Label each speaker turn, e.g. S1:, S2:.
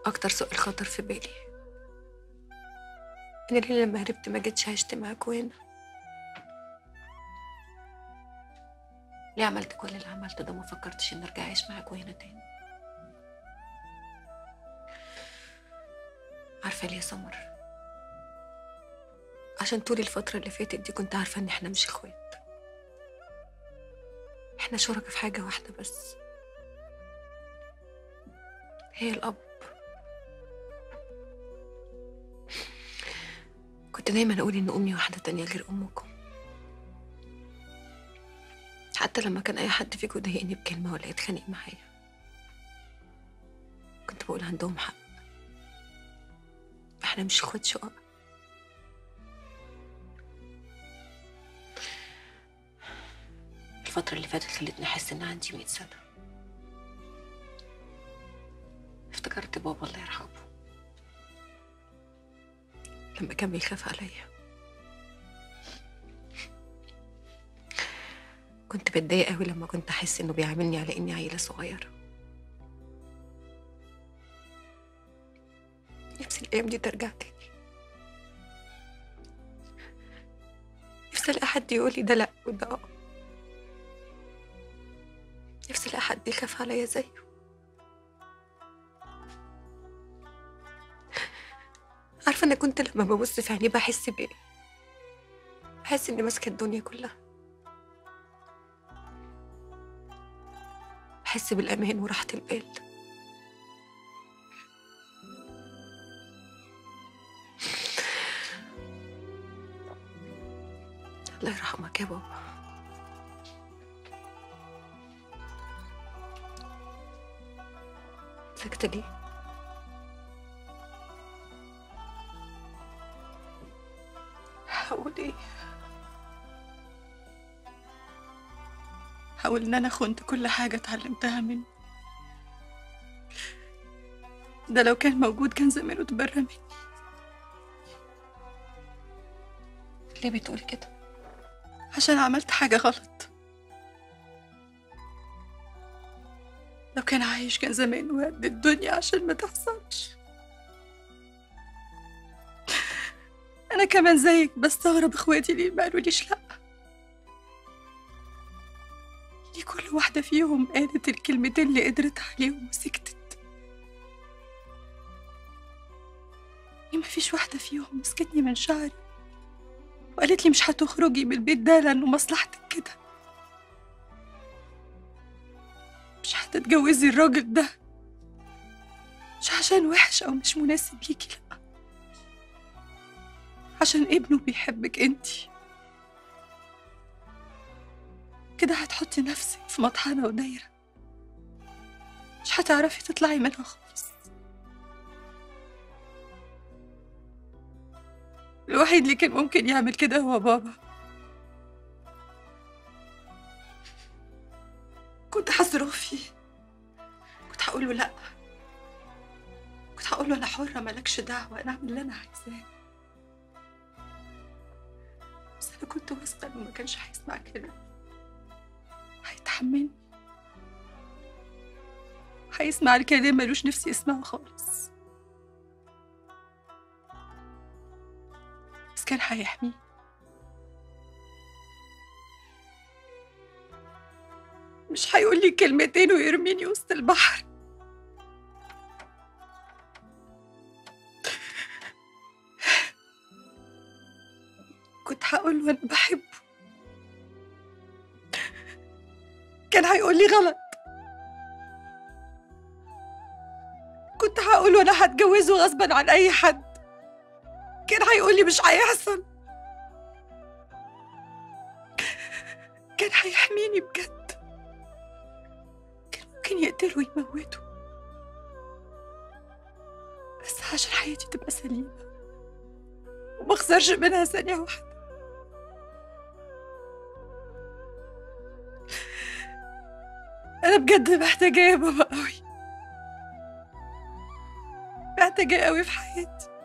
S1: أكتر سؤال خطر في بالي أنا ليه لما هربت ما جيتش عشت معاكوا هنا ليه عملت كل اللي عملته ده ما فكرتش إني أرجع أعيش معاكوا هنا تاني عارفة ليه يا سمر عشان طول الفترة اللي فاتت دي كنت عارفة إن إحنا مش إخوات إحنا شركاء في حاجة واحدة بس هي الأب كنت دايما أقول إن أمي واحدة تانية غير أمكم حتى لما كان أي حد فيكم يضايقني بكلمة ولا يتخانق معايا كنت بقول عندهم حق إحنا مش إخوات شقق الفترة اللي فاتت خلتني أحس إن عندي مئة سنة افتكرت بابا الله يرحمه لما كان بيخاف عليا كنت بتضايق قوي لما كنت احس انه بيعاملني على اني عيله صغيره نفسي الايام دي ترجع تاني نفسي الاقي حد يقول لي ده لا وده اه نفسي الاقي حد يخاف عليا زيه عارفه انا كنت لما ببص في عينيه بحس بايه بحس اني ماسكه الدنيا كلها بحس بالامان وراحه البال الله يرحمك يا بابا ساكتة ليه؟
S2: هقول ايه هقول ان انا خنت كل حاجة اتعلمتها منه ده لو كان موجود كان زمانه اتبرى مني
S1: ليه بتقول كده؟
S2: عشان عملت حاجة غلط لو كان عايش كان زمانه قد الدنيا عشان ما تحصلش أنا كمان زيك بستغرب إخواتي ليه ما قالوليش لأ ليه كل واحدة فيهم قالت الكلمتين اللي قدرت عليهم وسكتت ليه مفيش واحدة فيهم مسكتني من شعري وقالت لي مش هتخرجي من البيت ده لأنه مصلحتك كده مش هتتجوزي الراجل ده مش عشان وحش أو مش مناسب ليكي لأ عشان ابنه بيحبك انتي كده هتحطي نفسك في مطحنة ودايرة مش هتعرفي تطلعي منها خالص الوحيد اللي كان ممكن يعمل كده هو بابا كنت هصرخ فيه كنت هقول له لا كنت هقول له انا حرة مالكش دعوة انا اعمل اللي انا عايزاه بس انا كنت واثقة انه ما كانش هيسمع كده هيتحملني هيسمع الكلام ملوش نفسي يسمعه خالص بس كان هيحميه مش هيقول لي كلمتين ويرميني وسط البحر كنت هقول له انا بحبه كان هيقول لي غلط كنت هقول له انا هتجوزه غصبا عن اي حد كان هيقول لي مش هيحصل كان هيحميني بجد كان ممكن يقتله ويموته بس عشان حياتي تبقى سليمة وما اخسرش منها ثانية واحدة أنا بجد محتاجاه يا بابا قوي محتاجاه قوي في حياتي